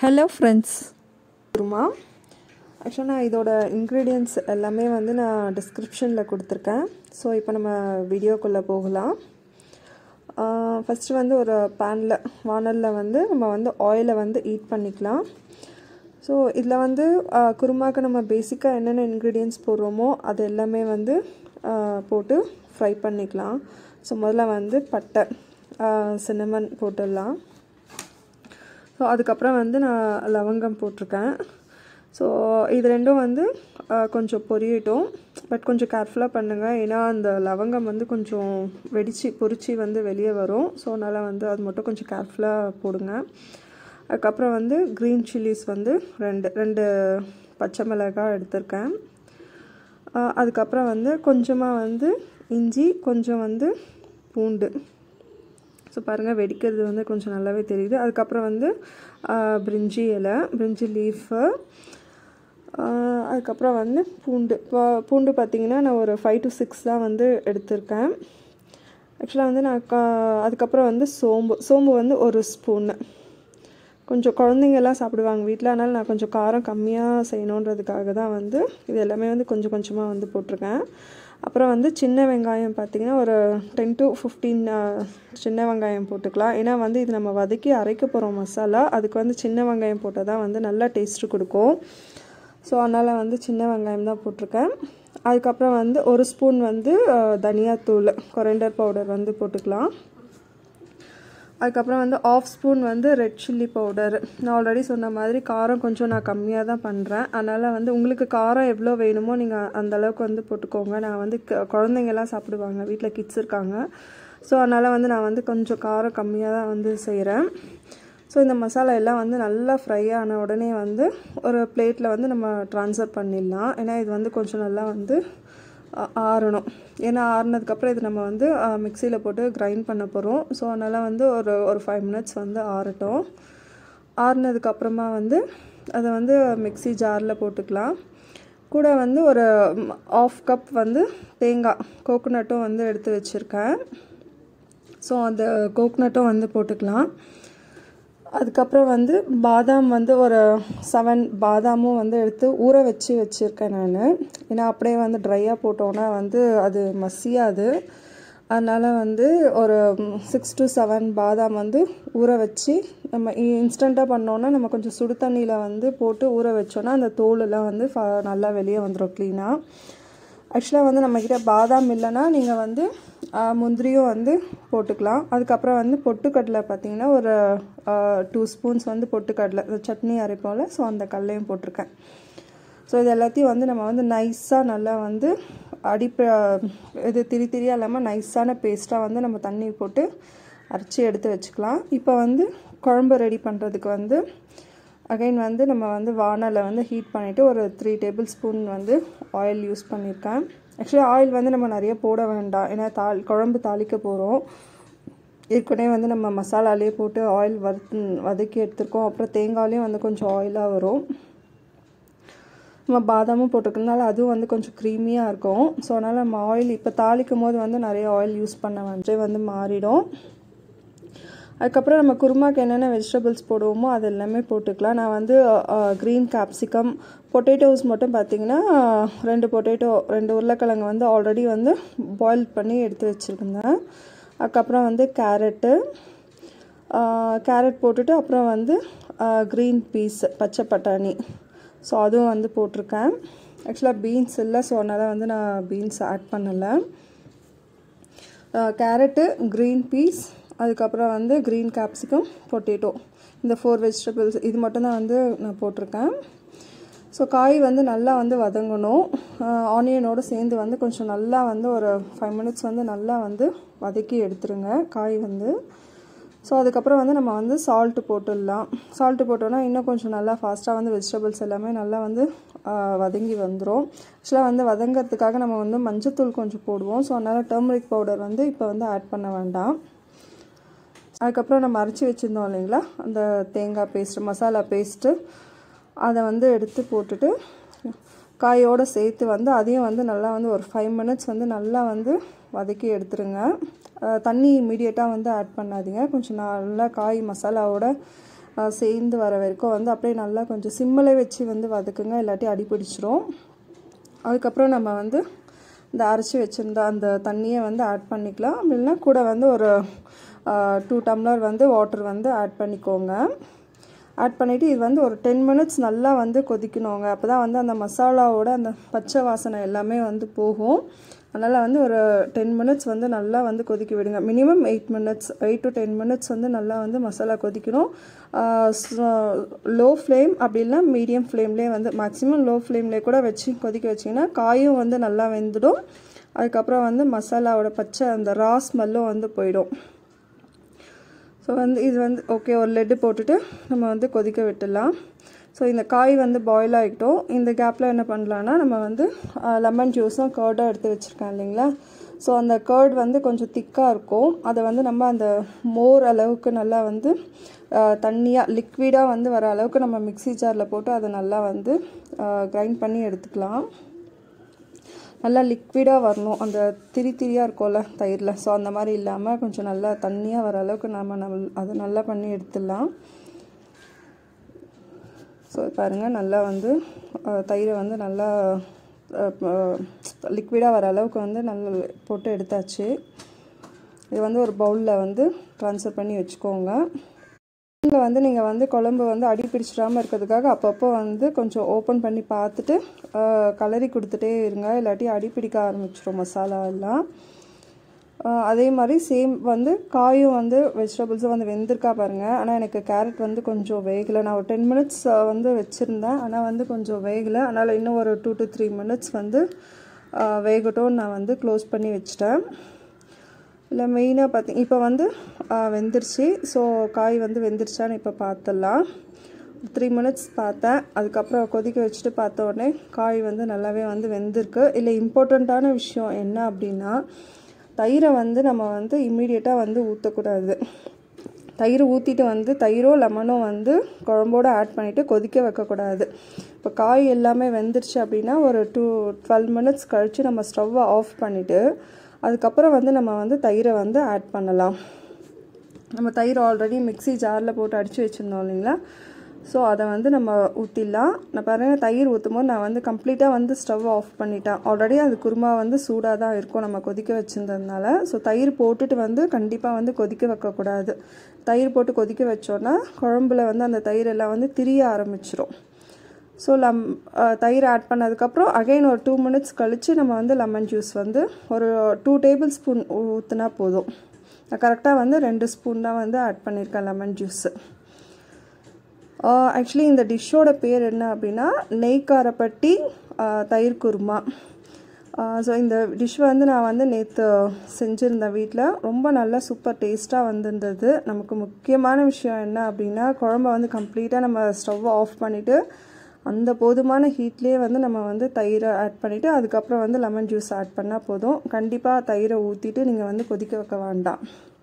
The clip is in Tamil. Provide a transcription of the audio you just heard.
ஹலோ ஃப்ரெண்ட்ஸ் குருமா ஆக்சுவலாக நான் இதோட இன்க்ரீடியன்ட்ஸ் எல்லாமே வந்து நான் டிஸ்கிரிப்ஷனில் கொடுத்துருக்கேன் ஸோ இப்போ நம்ம வீடியோக்குள்ளே போகலாம் ஃபஸ்ட்டு வந்து ஒரு பேனில் வானலில் வந்து நம்ம வந்து ஆயிலை வந்து ஈட் பண்ணிக்கலாம் ஸோ இதில் வந்து குருமாக்கு நம்ம பேசிக்காக என்னென்ன இன்க்ரீடியன்ட்ஸ் போடுறோமோ அது எல்லாமே வந்து போட்டு ஃப்ரை பண்ணிக்கலாம் ஸோ முதல்ல வந்து பட்டை சின்னமன் போட்டுடலாம் ஸோ அதுக்கப்புறம் வந்து நான் லவங்கம் போட்டிருக்கேன் ஸோ இது ரெண்டும் வந்து கொஞ்சம் பொரியட்டும் பட் கொஞ்சம் கேர்ஃபுல்லாக பண்ணுங்கள் ஏன்னா அந்த லவங்கம் வந்து கொஞ்சம் வெடிச்சு பொறிச்சு வந்து வெளியே வரும் ஸோ அதனால் வந்து அது மட்டும் கொஞ்சம் கேர்ஃபுல்லாக போடுங்க அதுக்கப்புறம் வந்து க்ரீன் சில்லிஸ் வந்து ரெண்டு ரெண்டு பச்சை மிளகாய் எடுத்திருக்கேன் அதுக்கப்புறம் வந்து கொஞ்சமாக வந்து இஞ்சி கொஞ்சம் வந்து பூண்டு ஸோ பாருங்கள் வெடிக்கிறது வந்து கொஞ்சம் நல்லாவே தெரியுது அதுக்கப்புறம் வந்து பிரிஞ்சி இலை பிரிஞ்சி லீஃபு அதுக்கப்புறம் வந்து பூண்டு இப்போ பூண்டு பார்த்திங்கன்னா நான் ஒரு ஃபைவ் டு சிக்ஸ் தான் வந்து எடுத்திருக்கேன் ஆக்சுவலாக வந்து நான் கா அதுக்கப்புறம் வந்து சோம்பு சோம்பு வந்து ஒரு ஸ்பூன்னு கொஞ்சம் குழந்தைங்கெல்லாம் சாப்பிடுவாங்க வீட்டில் அதனால் நான் கொஞ்சம் காரம் கம்மியாக செய்யணுன்றதுக்காக தான் வந்து இது எல்லாமே வந்து கொஞ்சம் கொஞ்சமாக வந்து போட்டிருக்கேன் அப்புறம் வந்து சின்ன வெங்காயம் பார்த்திங்கன்னா ஒரு டென் டு ஃபிஃப்டீன் சின்ன வெங்காயம் போட்டுக்கலாம் ஏன்னா வந்து இது நம்ம வதக்கி அரைக்க போகிறோம் மசாலா அதுக்கு வந்து சின்ன வெங்காயம் போட்டால் தான் வந்து நல்லா டேஸ்ட்டு கொடுக்கும் ஸோ அதனால் வந்து சின்ன வெங்காயம் தான் போட்டிருக்கேன் அதுக்கப்புறம் வந்து ஒரு ஸ்பூன் வந்து தனியாத்தூள் கொரெண்டர் பவுடர் வந்து போட்டுக்கலாம் அதுக்கப்புறம் வந்து ஆஃப் ஸ்பூன் வந்து ரெட் சில்லி பவுடர் நான் ஆல்ரெடி சொன்ன மாதிரி காரம் கொஞ்சம் நான் கம்மியாக தான் பண்ணுறேன் அதனால் வந்து உங்களுக்கு காரம் எவ்வளோ வேணுமோ நீங்கள் அந்த அளவுக்கு வந்து போட்டுக்கோங்க நான் வந்து குழந்தைங்கெல்லாம் சாப்பிடுவாங்க வீட்டில் கிட்ஸ் இருக்காங்க ஸோ அதனால் வந்து நான் வந்து கொஞ்சம் காரம் கம்மியாக தான் வந்து செய்கிறேன் ஸோ இந்த மசாலா எல்லாம் வந்து நல்லா ஃப்ரை ஆன உடனே வந்து ஒரு பிளேட்டில் வந்து நம்ம ட்ரான்ஸ்ஃபர் பண்ணிடலாம் ஏன்னா இது வந்து கொஞ்சம் நல்லா வந்து ஆறணும் ஏன்னா ஆறுனதுக்கப்புறம் இது நம்ம வந்து மிக்சியில் போட்டு கிரைண்ட் பண்ண போகிறோம் ஸோ அதனால் வந்து ஒரு ஒரு ஃபைவ் மினிட்ஸ் வந்து ஆறட்டும் ஆறுனதுக்கப்புறமா வந்து அதை வந்து மிக்சி ஜாரில் போட்டுக்கலாம் கூட வந்து ஒரு ஆஃப் கப் வந்து தேங்காய் கோகோனட்டும் வந்து எடுத்து வச்சுருக்கேன் ஸோ அந்த கோகோனட்டும் வந்து போட்டுக்கலாம் அதுக்கப்புறம் வந்து பாதாம் வந்து ஒரு செவன் பாதாமும் வந்து எடுத்து ஊற வச்சு வச்சுருக்கேன் நான் ஏன்னா அப்படியே வந்து ட்ரையாக போட்டோன்னா வந்து அது மசியாது அதனால் வந்து ஒரு சிக்ஸ் டு செவன் பாதாம் வந்து ஊற வச்சு நம்ம இன்ஸ்டண்ட்டாக பண்ணோன்னா நம்ம கொஞ்சம் சுடு தண்ணியில் வந்து போட்டு ஊற வச்சோன்னா அந்த தோலெல்லாம் வந்து நல்லா வெளியே வந்துடும் க்ளீனாக ஆக்சுவலாக வந்து நம்மக்கிட்ட பாதாம் இல்லைன்னா நீங்கள் வந்து முந்திரியும் வந்து போட்டுக்கலாம் அதுக்கப்புறம் வந்து பொட்டுக்கடலை பார்த்திங்கன்னா ஒரு டூ ஸ்பூன்ஸ் வந்து பொட்டுக்கடலை சட்னி அரைப்போம்ல ஸோ அந்த கடலையும் போட்டிருக்கேன் ஸோ இது எல்லாத்தையும் வந்து நம்ம வந்து நைஸாக நல்லா வந்து அடிப்ப இது திரி திரியாக இல்லாமல் நைஸான பேஸ்ட்டாக வந்து நம்ம தண்ணி போட்டு அரைச்சி எடுத்து வச்சுக்கலாம் இப்போ வந்து குழம்பு ரெடி பண்ணுறதுக்கு வந்து அகைன் வந்து நம்ம வந்து வானலை வந்து ஹீட் பண்ணிவிட்டு ஒரு த்ரீ டேபிள் ஸ்பூன் வந்து ஆயில் யூஸ் பண்ணியிருக்கேன் ஆக்சுவலி ஆயில் வந்து நம்ம நிறைய போட வேண்டாம் ஏன்னா தாள் குழம்பு தாளிக்க போகிறோம் ஏற்கனவே வந்து நம்ம மசாலாலே போட்டு ஆயில் வறுத்து வதக்கி எடுத்துருக்கோம் அப்புறம் தேங்காயிலையும் வந்து கொஞ்சம் ஆயிலாக வரும் நம்ம பாதாமும் போட்டிருக்கனால அதுவும் வந்து கொஞ்சம் க்ரீமியாக இருக்கும் ஸோ அதனால் நம்ம ஆயில் இப்போ தாளிக்கும் போது வந்து நிறைய ஆயில் யூஸ் பண்ண வந்து வந்து மாறிடும் அதுக்கப்புறம் நம்ம குருமாக்கு என்னென்ன வெஜிடபிள்ஸ் போடுவோமோ அது எல்லாமே போட்டுக்கலாம் நான் வந்து க்ரீன் கேப்சிகம் பொட்டேட்டோஸ் மட்டும் பார்த்திங்கன்னா ரெண்டு பொட்டேட்டோ ரெண்டு உருளைக்கிழங்கு வந்து ஆல்ரெடி வந்து பாயில் பண்ணி எடுத்து வச்சுருந்தேன் அதுக்கப்புறம் வந்து கேரட்டு கேரட் போட்டுட்டு அப்புறம் வந்து க்ரீன் பீஸ் பச்சை பட்டாணி ஸோ அதுவும் வந்து போட்டிருக்கேன் ஆக்சுவலாக பீன்ஸ் இல்லை ஸோ அதனால் வந்து நான் பீன்ஸ் ஆட் பண்ணலை கேரட்டு க்ரீன் பீஸ் அதுக்கப்புறம் வந்து க்ரீன் கேப்சிகம் பொட்டேட்டோ இந்த ஃபோர் வெஜிடபிள்ஸ் இது மட்டும்தான் வந்து நான் போட்டிருக்கேன் ஸோ காய் வந்து நல்லா வந்து வதங்கணும் ஆனியனோடு சேர்ந்து வந்து கொஞ்சம் நல்லா வந்து ஒரு ஃபைவ் மினிட்ஸ் வந்து நல்லா வந்து வதக்கி எடுத்துருங்க காய் வந்து ஸோ அதுக்கப்புறம் வந்து நம்ம வந்து சால்ட்டு போட்டுடலாம் சால்ட்டு போட்டோன்னா இன்னும் கொஞ்சம் நல்லா ஃபாஸ்ட்டாக வந்து வெஜிடபிள்ஸ் எல்லாமே நல்லா வந்து வதங்கி வந்துடும் ஆக்சுவலாக வந்து வதங்கிறதுக்காக நம்ம வந்து மஞ்சத்தூள் கொஞ்சம் போடுவோம் ஸோ அதனால் டர்மரிக் பவுடர் வந்து இப்போ வந்து ஆட் பண்ண வேண்டாம் அதுக்கப்புறம் நம்ம அரைச்சி வச்சுருந்தோம் இல்லைங்களா அந்த தேங்காய் பேஸ்ட்டு மசாலா பேஸ்ட்டு அதை வந்து எடுத்து போட்டுட்டு காயோடு சேர்த்து வந்து அதையும் வந்து நல்லா வந்து ஒரு ஃபைவ் மினிட்ஸ் வந்து நல்லா வந்து வதக்கி எடுத்துருங்க தண்ணி இமீடியட்டாக வந்து ஆட் பண்ணாதீங்க கொஞ்சம் நல்லா காய் மசாலாவோட ஆஹ் சேர்ந்து வர வரைக்கும் வந்து அப்படியே நல்லா கொஞ்சம் சிம்மில் வச்சு வந்து வதக்குங்க இல்லாட்டி அடி பிடிச்சிரும் அதுக்கப்புறம் நம்ம வந்து இந்த அரைச்சி வச்சுருந்த அந்த தண்ணியை வந்து ஆட் பண்ணிக்கலாம் அப்படின்னா கூட வந்து ஒரு டூ டம்ளர் வந்து வாட்டர் வந்து ஆட் பண்ணிக்கோங்க ஆட் பண்ணிவிட்டு இது வந்து ஒரு டென் மினிட்ஸ் நல்லா வந்து கொதிக்கணுங்க அப்போ தான் வந்து அந்த மசாலாவோட அந்த பச்சை வாசனை எல்லாமே வந்து போகும் அதனால் வந்து ஒரு டென் மினிட்ஸ் வந்து நல்லா வந்து கொதிக்க விடுங்க minimum eight minutes eight to ten minutes வந்து நல்லா வந்து மசாலா கொதிக்கணும் லோ ஃப்ளேம் அப்படி இல்லைனா மீடியம் ஃப்ளேம்லேயே வந்து மேக்ஸிமம் லோ ஃப்ளேம்லேயே கூட வச்சு கொதிக்க வச்சிங்கன்னா காயும் வந்து நல்லா வெந்துடும் அதுக்கப்புறம் வந்து மசாலாவோட பச்சை அந்த ரா ஸ்மெல்லும் வந்து போயிடும் ஸோ வந்து இது வந்து ஓகே ஒரு லெட்டு போட்டுட்டு நம்ம வந்து கொதிக்க விட்டுடலாம் ஸோ இந்த காய் வந்து பாயில் ஆகிட்டோம் இந்த கேப்பில் என்ன பண்ணலான்னா நம்ம வந்து லெமன் ஜூஸும் கர்டும் எடுத்து வச்சுருக்கேன் இல்லைங்களா ஸோ அந்த கர்ட் வந்து கொஞ்சம் திக்காக இருக்கும் அதை வந்து நம்ம அந்த மோர் அளவுக்கு நல்லா வந்து தண்ணியாக லிக்விடாக வந்து வர அளவுக்கு நம்ம மிக்ஸி ஜாரில் போட்டு அதை நல்லா வந்து கிரைண்ட் பண்ணி எடுத்துக்கலாம் நல்லா லிக்விடாக வரணும் அந்த திரி திரியாக இருக்கும்ல தயிரில் ஸோ அந்த மாதிரி இல்லாமல் கொஞ்சம் நல்லா தண்ணியாக வர அளவுக்கு நம்ம நல் அதை நல்லா பண்ணி எடுத்துடலாம் ஸோ பாருங்கள் நல்லா வந்து அஹ், தயிரை வந்து நல்லா லிக்விடாக வர அளவுக்கு வந்து நல்லா போட்டு எடுத்தாச்சு இது வந்து ஒரு பவுலில் வந்து ட்ரான்ஸ்ஃபர் பண்ணி வச்சுக்கோங்க இதில் வந்து நீங்கள் வந்து குழம்பு வந்து அடி பிடிச்சிடாமல் இருக்கிறதுக்காக அப்பப்போ வந்து கொஞ்சம் ஓப்பன் பண்ணி பார்த்துட்டு அஹ், கலரி கொடுத்துட்டே இருங்க இல்லாட்டி அடி பிடிக்க ஆரம்பிச்சிடும் மசாலா எல்லாம் அஹ், அதே மாதிரி சேம் வந்து காயும் வந்து வெஜிடபிள்ஸும் வந்து வெந்திருக்கா பாருங்கள் ஆனால் எனக்கு கேரட் வந்து கொஞ்சம் வேகலை நான் ஒரு டென் மினிட்ஸ் வந்து வச்சுருந்தேன் ஆனால் வந்து கொஞ்சம் வேகலை அதனால் இன்னும் ஒரு டூ டு த்ரீ மினிட்ஸ் வந்து அஹ், வேகட்டும் நான் வந்து க்ளோஸ் பண்ணி வச்சிட்டேன் இல்லை மெயினாக பார்த்தி இப்போ வந்து ஆ, வெந்துருச்சு ஸோ காய் வந்து வெந்துருச்சான்னு இப்போ பார்த்துடலாம் த்ரீ மினிட்ஸ் பார்த்தேன் அதுக்கப்புறம் கொதிக்க வச்சுட்டு பார்த்த உடனே காய் வந்து நல்லாவே வந்து வெந்திருக்கு இல்லை இம்பார்ட்டண்ட்டான விஷயம் என்ன அப்படின்னா தயிரை வந்து நம்ம வந்து இம்மீடியட்டாக வந்து ஊற்றக்கூடாது தயிர் ஊற்றிட்டு வந்து தயிரோ லெமனோ வந்து குழம்போட ஆட் பண்ணிவிட்டு கொதிக்க வைக்கக்கூடாது இப்போ காய் எல்லாமே வெந்துருச்சு அப்படின்னா ஒரு டூ டுவெல் மினிட்ஸ் கழித்து நம்ம ஸ்டவ்வை ஆஃப் பண்ணிவிட்டு அதுக்கப்புறம் வந்து நம்ம வந்து தயிரை வந்து ஆட் பண்ணலாம் நம்ம தயிர் ஆல்ரெடி மிக்ஸி ஜாரில் போட்டு அடித்து வச்சுருந்தோம் இல்லைங்களா ஸோ அதை வந்து நம்ம ஊற்றிடலாம் நான் பாருங்கள் தயிர் ஊற்றும் போது நான் வந்து கம்ப்ளீட்டாக வந்து ஸ்டவ் ஆஃப் பண்ணிட்டேன் ஆல்ரெடி அது குருமா வந்து சூடாக தான் இருக்கும் நம்ம கொதிக்க வச்சுருந்ததுனால ஸோ தயிர் போட்டுட்டு வந்து கண்டிப்பாக வந்து கொதிக்க வைக்கக்கூடாது தயிர் போட்டு கொதிக்க வச்சோன்னா குழம்புல வந்து அந்த தயிர் எல்லாம் வந்து திரிய ஆரம்பிச்சிரும் ஸோ லம் அஹ், தயிர் ஆட் பண்ணதுக்கப்புறம் அகைன் ஒரு டூ மினிட்ஸ் கழித்து நம்ம வந்து லெமன் ஜூஸ் வந்து ஒரு டூ டேபிள் ஸ்பூன் ஊற்றினா போதும் நான் கரெக்டாக வந்து ரெண்டு ஸ்பூன் தான் வந்து ஆட் பண்ணியிருக்கேன் லெமன் ஜூஸு ஆக்சுவலி இந்த டிஷ்ஷோட பேர் என்ன அப்படின்னா நெய் காரப்பட்டி ஆஹ், தயிர் குருமா ஸோ இந்த டிஷ் வந்து நான் வந்து நேற்று செஞ்சுருந்தேன் வீட்டில் ரொம்ப நல்லா சூப்பர் டேஸ்ட்டாக வந்திருந்தது நமக்கு முக்கியமான விஷயம் என்ன அப்படின்னா குழம்ப வந்து கம்ப்ளீட்டாக நம்ம ஸ்டவ் ஆஃப் பண்ணிவிட்டு அந்த போதுமான ஹீட்லேயே வந்து நம்ம வந்து தயிரை ஆட் பண்ணிவிட்டு அதுக்கப்புறம் வந்து லெமன் ஜூஸ் ஆட் பண்ணால் போதும் கண்டிப்பாக தயிரை ஊற்றிட்டு நீங்கள் வந்து கொதிக்க வைக்க வேண்டாம்